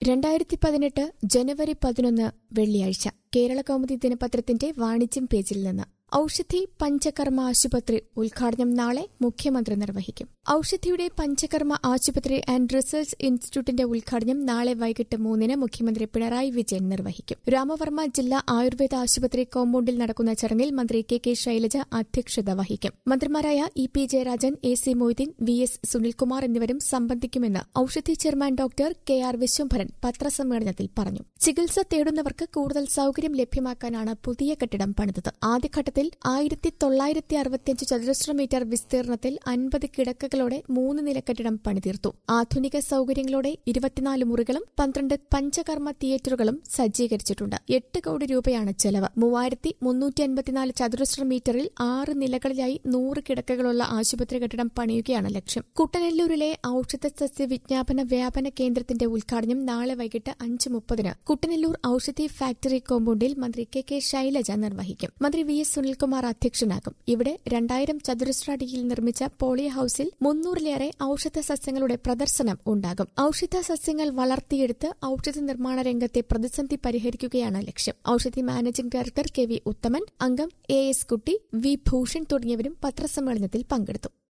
രണ്ടായിരത്തി പതിനെട്ട് ജനുവരി പതിനൊന്ന് വെള്ളിയാഴ്ച കേരള കൗമുദി ദിനപത്രത്തിന്റെ വാണിജ്യം പേജിൽ നിന്ന് ഔഷധി പഞ്ചകർമ്മ ആശുപത്രി ഉദ്ഘാടനം നാളെ മുഖ്യമന്ത്രി നിർവഹിക്കും ഔഷധിയുടെ പഞ്ചകർമ്മ ആശുപത്രി ആൻഡ് റിസർച്ച് ഇൻസ്റ്റിറ്റ്യൂട്ടിന്റെ ഉദ്ഘാടനം നാളെ വൈകിട്ട് മൂന്നിന് മുഖ്യമന്ത്രി പിണറായി വിജയൻ നിർവഹിക്കും രാമവർമ്മ ജില്ലാ ആയുർവേദ ആശുപത്രി കോമ്പൌണ്ടിൽ നടക്കുന്ന ചടങ്ങിൽ മന്ത്രി കെ കെ ശൈലജ അധ്യക്ഷത വഹിക്കും മന്ത്രിമാരായ E P Jayarajan A C Moideen V S Sunilkumar എന്നിവരും സംബന്ധിക്കുമെന്ന് Oushadhi chairman doctor K R Viswambharan പത്രസമ്മേളനത്തിൽ പറഞ്ഞു ചികിത്സ തേടുന്നവർക്ക് കൂടുതൽ സൌകര്യം ലഭ്യമാക്കാനാണ് പുതിയ കെട്ടിടം പണിതത് ആദ്യഘട്ടത്തിൽ ആയിരത്തി തൊള്ളായിരത്തി അറുപത്തിയഞ്ച് ചതുരശ്ര മീറ്റർ വിസ്തീർണത്തിൽ അൻപത് കിടക്കകളോടെ മൂന്ന് നില കെട്ടിടം പണിതീർത്തു ആധുനിക സൌകര്യങ്ങളോടെ ഇരുപത്തിനാല് മുറികളും പന്ത്രണ്ട് പഞ്ചകർമ്മ തിയേറ്ററുകളും സജ്ജീകരിച്ചിട്ടുണ്ട് എട്ട് കോടി രൂപയാണ് ചെലവ് മൂവായിരത്തി മുന്നൂറ്റി അൻപത്തിനാല് ചതുരശ്ര മീറ്ററിൽ ആറ് നിലകളിലായി നൂറ് കിടക്കകളുള്ള ആശുപത്രി കെട്ടിടം പണിയുകയാണ് ലക്ഷ്യം കുട്ടനെല്ലൂരിലെ ഔഷധ സസ്യ വിജ്ഞാപന വ്യാപന കേന്ദ്രത്തിന്റെ ഉദ്ഘാടനം നാളെ വൈകിട്ട് അഞ്ച് മുപ്പതിന് കുട്ടനെല്ലൂർ ഔഷധി ഫാക്ടറി കോമ്പൌണ്ടിൽ മന്ത്രി കെ കെ ശൈലജ നിർവഹിക്കും മന്ത്രി വി എസ് സുനിൽകുമാർ അധ്യക്ഷനാകും ഇവിടെ രണ്ടായിരം ചതുരശ്രടിയിൽ നിർമ്മിച്ച പോളി ഹൌസിൽ മുന്നൂറിലേറെ ഔഷധ സസ്യങ്ങളുടെ പ്രദർശനം ഉണ്ടാകും ഔഷധ സസ്യങ്ങൾ വളർത്തിയെടുത്ത് ഔഷധ നിർമ്മാണ രംഗത്തെ പ്രതിസന്ധി പരിഹരിക്കുകയാണ് ലക്ഷ്യം Oushadhi managing director K V Uthaman അംഗം A S Kutty V Bhushan തുടങ്ങിയവരും പത്രസമ്മേളനത്തിൽ പങ്കെടുത്തു